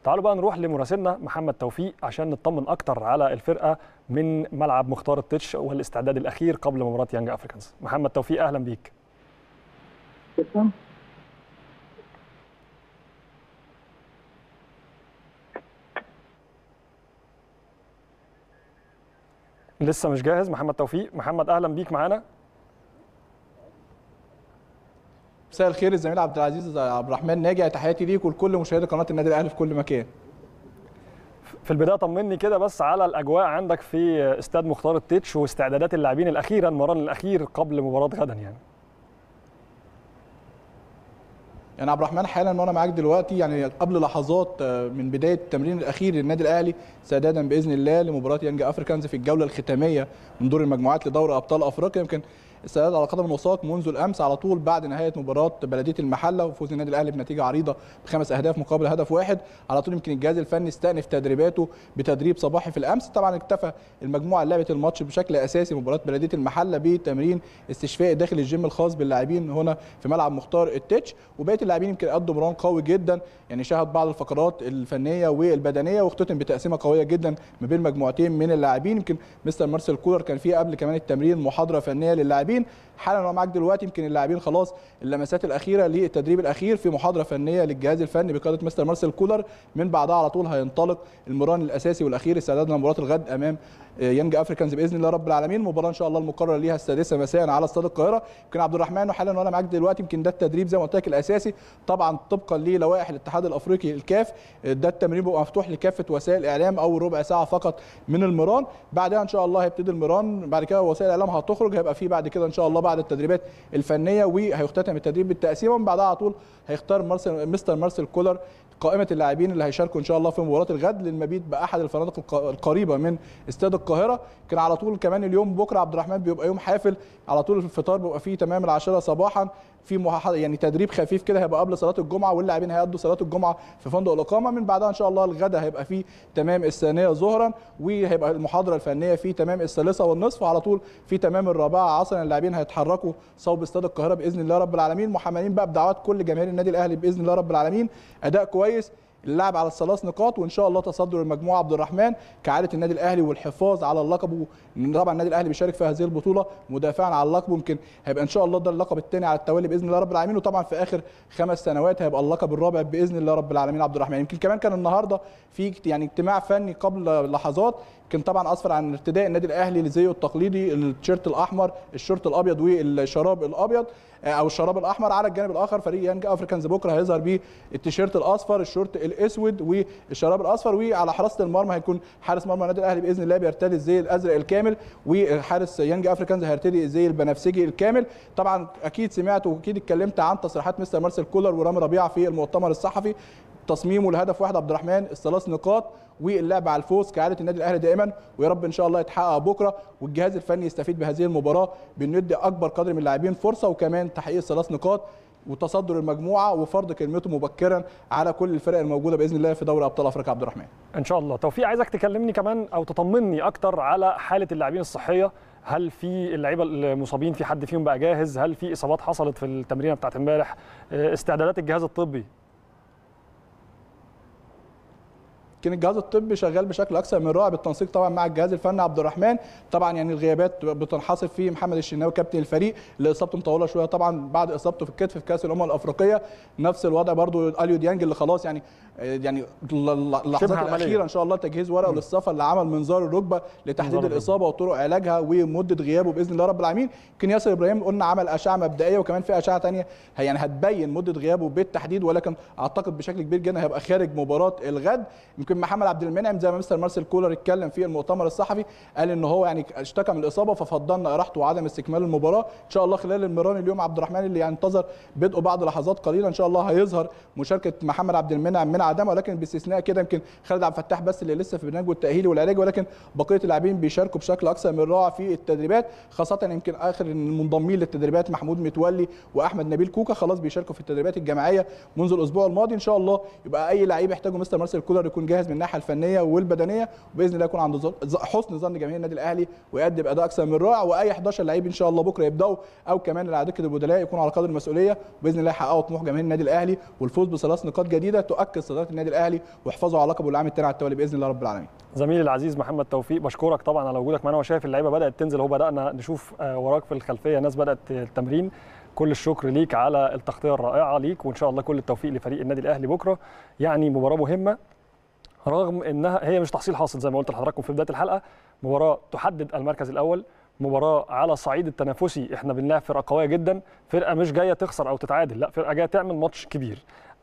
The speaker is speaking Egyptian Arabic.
تعالوا بقى نروح لمراسلنا محمد توفيق عشان نطمن اكتر على الفرقه من ملعب مختار التتش والاستعداد الاخير قبل مباراه يانج افريكانز محمد توفيق اهلا بيك لسه مش جاهز محمد توفيق محمد اهلا بيك معانا مساء الخير الزميل عبد العزيز عبد الرحمن ناجي تحياتي ليك ولكل مشاهدي قناه النادي الاهلي في كل مكان في البدايه طمني كده بس على الاجواء عندك في استاد مختار التتش واستعدادات اللاعبين الاخيره المران الاخير قبل مباراه غدا يعني يعني عبد الرحمن حالا وانا معاك دلوقتي يعني قبل لحظات من بدايه التمرين الاخير للنادي الاهلي استعدادا باذن الله لمباراه يانج افريكانز في الجوله الختاميه من دور المجموعات لدوري ابطال افريقيا يمكن استعداد على قدم وساق منذ الامس على طول بعد نهايه مباراه بلديه المحله وفوز النادي الاهلي بنتيجه عريضه بخمس اهداف مقابل هدف واحد على طول يمكن الجهاز الفني استأنف تدريباته بتدريب صباحي في الامس طبعا اكتفى المجموعه اللي لعبت الماتش بشكل اساسي مباراه بلديه المحله بتمرين استشفاء داخل الجيم الخاص باللاعبين هنا في ملعب مختار التتش وبقيه اللاعبين يمكن قدوا مران قوي جدا يعني شهد بعض الفقرات الفنيه والبدنيه واختتم بتقسيمه قويه جدا ما بين مجموعتين من اللاعبين يمكن مستر مارسيل كولر كان فيه قبل كمان التمرين محاضره فنيه للاعبين حالا وانا معاك دلوقتي يمكن اللاعبين خلاص اللمسات الاخيره للتدريب الاخير في محاضره فنيه للجهاز الفني بقياده مستر مارسيل كولر من بعدها على طول هينطلق المران الاساسي والاخير استعداد لمباراه الغد امام يانج افريكانز باذن الله رب العالمين مباراه ان شاء الله المقرر ليها السادسه مساء على استاد القاهره يمكن عبد الرحمن وحالا وانا معاك دلوقتي يمكن ده التدريب زي ما قلت لك الاساسي طبعا طبقا للوائح الاتحاد الافريقي الكاف ده التمرين بيبقى مفتوح لكافه وسائل الاعلام او ربع ساعه فقط من المران بعدها ان شاء الله هيبتدي المران بعد كده وسائل الاعلام هتخرج هيبقى في بعد كده ان شاء الله بعد التدريبات الفنيه وهيختتم التدريب بالتقسيمه ومن بعدها على طول هيختار مارسل مستر مارسيل كولر قائمه اللاعبين اللي هيشاركوا ان شاء الله في مباراه الغد للمبيت باحد الفنادق القريبه من استاد القاهره كان على طول كمان اليوم بكره عبد الرحمن بيبقى يوم حافل على طول الفطار بيبقى فيه تمام العاشره صباحا في محا... يعني تدريب خفيف كده هيبقى قبل صلاه الجمعه واللاعبين هيقضوا صلاه الجمعه في فندق الاقامه من بعدها ان شاء الله الغدا هيبقى فيه تمام الثانيه ظهرا وهيبقى المحاضره الفنيه في تمام الثالثه والنصف وعلى طول في تمام الرابعه عصرا اللاعبين هيتحركوا صوب استاد القاهره باذن الله رب العالمين محملين بقى بدعوات كل جماهير النادي الاهلي باذن الله رب العالمين اداء كويس اللعب على الثلاث نقاط وان شاء الله تصدر المجموعه عبد الرحمن كعاده النادي الاهلي والحفاظ على اللقب طبعا النادي الاهلي بيشارك في هذه البطوله مدافعا على اللقب ممكن هيبقى ان شاء الله ده اللقب الثاني على التوالي باذن الله رب العالمين وطبعا في اخر خمس سنوات هيبقى اللقب الرابع باذن الله رب العالمين عبد الرحمن يمكن كمان كان النهارده في يعني اجتماع فني قبل لحظات كان طبعا اسفر عن ارتداء النادي الاهلي لزيه التقليدي التيشيرت الاحمر الشورت الابيض والشراب الابيض او الشراب الاحمر على الجانب الاخر فريق يانج افريكانز بكره هيظهر بيه التيشيرت الاصفر الشورت الاسود والشراب الاصفر وعلى حراسه المرمى هيكون حارس مرمى النادي الاهلي باذن الله بيرتدي الزي الازرق الكامل وحارس يانج افريكانز هيرتدي الزي البنفسجي الكامل طبعا اكيد سمعت واكيد اتكلمت عن تصريحات مستر مارسيل كولر ورامي ربيعه في المؤتمر الصحفي تصميمه لهدف واحد عبد الرحمن الثلاث نقاط واللعب على الفوز كعاده النادي الاهلي دائما ويا رب ان شاء الله يتحقق بكره والجهاز الفني يستفيد بهذه المباراه بانه يدي اكبر قدر من اللاعبين فرصه وكمان تحقيق ثلاث نقاط وتصدر المجموعه وفرض كلمته مبكرا على كل الفرق الموجوده باذن الله في دوري ابطال افريقيا عبد الرحمن. ان شاء الله توفيق عايزك تكلمني كمان او تطمني اكتر على حاله اللاعبين الصحيه هل في اللعيبه المصابين في حد فيهم بقى جاهز هل في اصابات حصلت في التمرينه بتاعت امبارح استعدادات الجهاز الطبي كان الجهاز الطبي شغال بشكل اكثر من رائع بالتنسيق طبعا مع الجهاز الفني عبد الرحمن طبعا يعني الغيابات بتنحصر في محمد الشناوي كابتن الفريق اللي اصابته مطوله شويه طبعا بعد اصابته في الكتف في كاس الامم الافريقيه نفس الوضع برضو اليو ديانج اللي خلاص يعني يعني اللحظات الاخيره ان شاء الله تجهيز ورقه للسفر لعمل منظار الركبه لتحديد الاصابه وطرق علاجها ومده غيابه باذن الله رب العالمين يمكن ياسر ابراهيم قلنا عمل اشعه مبدئيه وكمان في اشعه ثانيه يعني هتبين مده غيابه بالتحديد ولكن اعتقد بشكل كبير جدا هيبقى خارج مباراه الغد يمكن محمد عبد المنعم زي ما مستر مارسيل كولر اتكلم في المؤتمر الصحفي قال ان هو يعني اشتكى من الاصابه ففضلنا راحته وعدم استكمال المباراه ان شاء الله خلال المران اليوم عبد الرحمن اللي ينتظر بدءه بعد لحظات قليله ان شاء الله هيظهر مشاركه محمد عبد المنعم من عدمه ولكن باستثناء كده يمكن خالد عبد الفتاح بس اللي لسه في برنامجه التاهيلي والعلاجي ولكن بقيه اللاعبين بيشاركوا بشكل اكثر من رائع في التدريبات خاصه يمكن اخر المنضمين للتدريبات محمود متولي واحمد نبيل كوكا خلاص بيشاركوا في التدريبات الجماعيه منذ الاسبوع الماضي ان شاء الله يبقى اي لعيب يحتاجه مستر مارسيل كولر يكون جاهز ممتاز من الناحيه الفنيه والبدنيه وباذن الله يكون عند ظن- حسن ظن جماهير النادي الاهلي ويؤدي باداء اكثر من رائع واي 11 لعيب ان شاء الله بكره يبداوا او كمان اللي على دكه البدلاء يكونوا على قدر المسؤوليه وباذن الله يحققوا طموح جماهير النادي الاهلي والفوز بثلاث نقاط جديده تؤكد صداره النادي الاهلي ويحفظوا على لقبه العام الثاني على التوالي باذن الله رب العالمين زميلي العزيز محمد توفيق بشكرك طبعا على وجودك معانا وشايف اللعيبه بدات تنزل اهو بدانا نشوف آه، وراك في الخلفيه ناس بدات التمرين كل الشكر ليك على التغطيه الرائعه ليك وان شاء الله كل التوفيق لفريق النادي الاهلي بكره يعني مباراه مهمه رغم انها هي مش تحصيل حاصل زي ما قلت لحضراتكم في بدايه الحلقه مباراه تحدد المركز الاول مباراه على الصعيد التنافسي احنا بنلاعب فرقه قويه جدا فرقه مش جايه تخسر او تتعادل لا فرقه جايه تعمل ماتش كبير